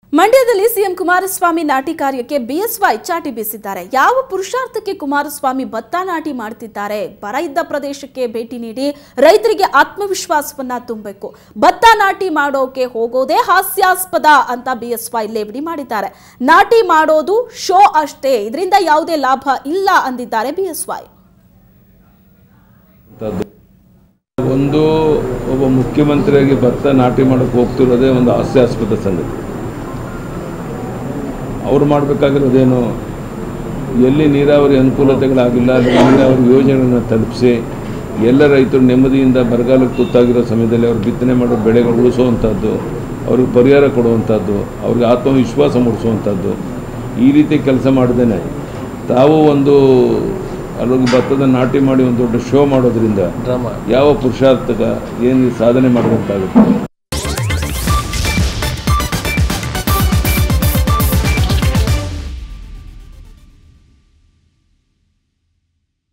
ಮಂಡ್ಯದಲ್ಲಿ ಸಿಎಂ ಕುಮಾರಸ್ವಾಮಿ ನಾಟಿ ಕಾರ್ಯಕ್ಕೆ ಬಿಎಸ್ವೈ ಚಾಟಿ ಬೀಸಿದ್ದಾರೆ ಯಾವ ಪುರುಷಾರ್ಥಕ್ಕೆ ಕುಮಾರಸ್ವಾಮಿ ಭತ್ತ ನಾಟಿ ಮಾಡ್ತಿದ್ದಾರೆ ಬರ ಇದ್ದ ಪ್ರದೇಶಕ್ಕೆ ಭೇಟಿ ನೀಡಿ ರೈತರಿಗೆ ಆತ್ಮವಿಶ್ವಾಸವನ್ನ ತುಂಬಬೇಕು ಭತ್ತ ನಾಟಿ ಮಾಡೋಕೆ ಹೋಗೋದೇ ಹಾಸ್ಯಾಸ್ಪದ ಅಂತ ಬಿಎಸ್ವೈ ಲೇವಡಿ ಮಾಡಿದ್ದಾರೆ ನಾಟಿ ಮಾಡೋದು ಶೋ ಅಷ್ಟೇ ಇದರಿಂದ ಯಾವುದೇ ಲಾಭ ಇಲ್ಲ ಅಂದಿದ್ದಾರೆ ಬಿಎಸ್ವೈ ಅಂಥದ್ದು. ಒಂದು ಒಬ್ಬ ಮುಖ್ಯಮಂತ್ರಿಯಾಗಿ ಭತ್ತ ನಾಟಿ ಮಾಡೋಕ್ಕೆ ಹೋಗ್ತಿರೋದೇ ಒಂದು ಹಾಸ್ಯಾಸ್ಪದ ಸಂಗತಿ ಅವ್ರು ಮಾಡಬೇಕಾಗಿರೋದೇನು ಎಲ್ಲಿ ನೀರಾವರಿ ಅನುಕೂಲತೆಗಳಾಗಿಲ್ಲ ಅಲ್ಲಿ ನೀರಾವರಿ ಯೋಜನೆಗಳನ್ನು ತಲುಪಿಸಿ ಎಲ್ಲ ರೈತರು ನೆಮ್ಮದಿಯಿಂದ ಬರಗಾಲಕ್ಕೆ ತುತ್ತಾಗಿರೋ ಸಮಯದಲ್ಲಿ ಅವ್ರು ಬಿತ್ತನೆ ಮಾಡೋ ಬೆಳೆಗಳು ಉಳಿಸುವಂಥದ್ದು ಅವ್ರಿಗೆ ಪರಿಹಾರ ಕೊಡುವಂಥದ್ದು ಅವ್ರಿಗೆ ಆತ್ಮವಿಶ್ವಾಸ ಮೂಡಿಸುವಂಥದ್ದು ಈ ರೀತಿ ಕೆಲಸ ಮಾಡ್ದೇನೆ ತಾವು ಒಂದು ಅಲ್ಲೋಗಿ ಭತ್ತದ ನಾಟಿ ಮಾಡಿ ಒಂದು ದೊಡ್ಡ ಶೋ ಮಾಡೋದ್ರಿಂದ ಯಾವ ಪುರುಷಾರ್ಥಕ ಏನು ಸಾಧನೆ ಮಾಡಿದಂತಾಗುತ್ತೆ